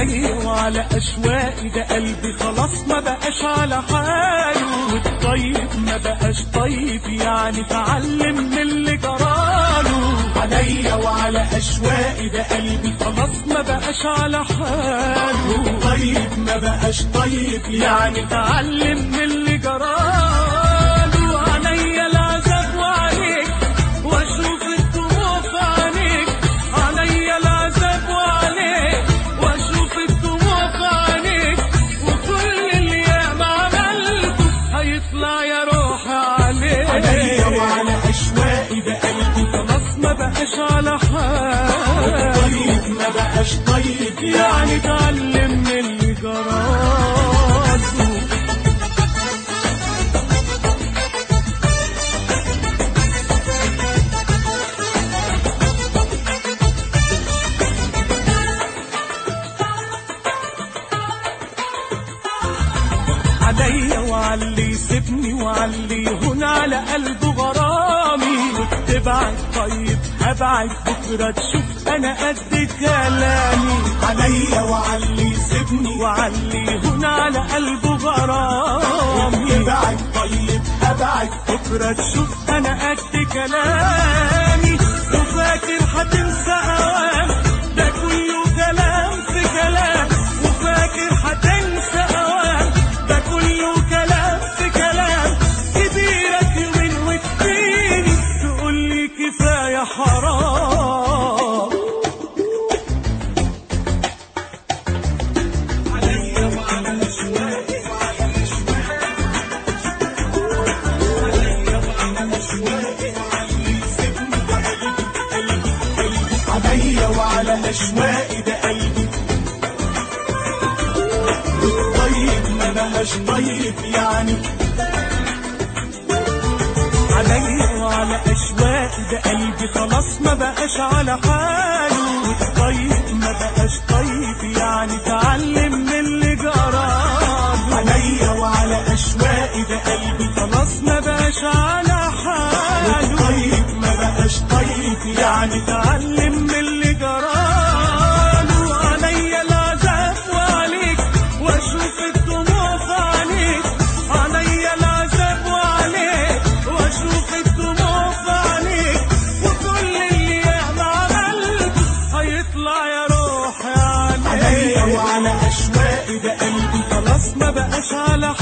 عليا وعلى اشواقي ده قلبي خلاص ما بقاش على حاله والطيب ما بقاش طيب يعني تعلم من اللي جراله عليا وعلى اشواقي ده قلبي خلاص ما بقاش على حاله طيب ما بقاش طيب يعني تعلم من اللي جراله عليا العذاب وعليك واشوف الدموع في عينيك عليا العذاب وعليك واشوف الدموع في عينيك وكل اللي ياما عملته هيطلع يا روحي عليك عليا وعلى اشواقي ده قلبي خلاص ما بقاش على حال طيب ما بقاش طيب يعني اتعلم من اللي جراله عليا وعلي يسيبني وعلي هون على قلبه غرامي وتبعد طيب هبعد بكرة تشوف أنا قد كلامي عليا وعلي يسيبني وعلي هون على قلبه غرامي تبعد طيب هبعد بكرة تشوف أنا قد كلامي وفاكر هتنسى أوام ده كله كلام في كلام وفاكر هتنسى أوام ده كله كلام في كلام كبيرك يومين وتديني تقول لي كفاية حرام عليا وعلى أشواقي وعلى عليا وعلى أشواقي وعلى يسيبني ده قلبي قلبي قلبي عليا وعلى أشواقي ده قلبي طيب ما بقاش طيب يعني عليا وعلى أشواقي ده قلبي خلاص ما بقاش على حاله طيب ما بقاش طيب يعني تعلم من اللي جراله عليا وعلى أشواقي ده قلبي خلاص ما بقاش على حاله طيب ما بقاش طيب يعني تعلم من اللي جراله عليا العذاب وعليك واشوف الدموع في عينيك عليا العذاب وعليك واشوف الدموع في عينيك وكل اللي ياما عملته هيطلع يا روحي عليك عليا وعلى اشواقي ده قلبي خلاص ما بقاش على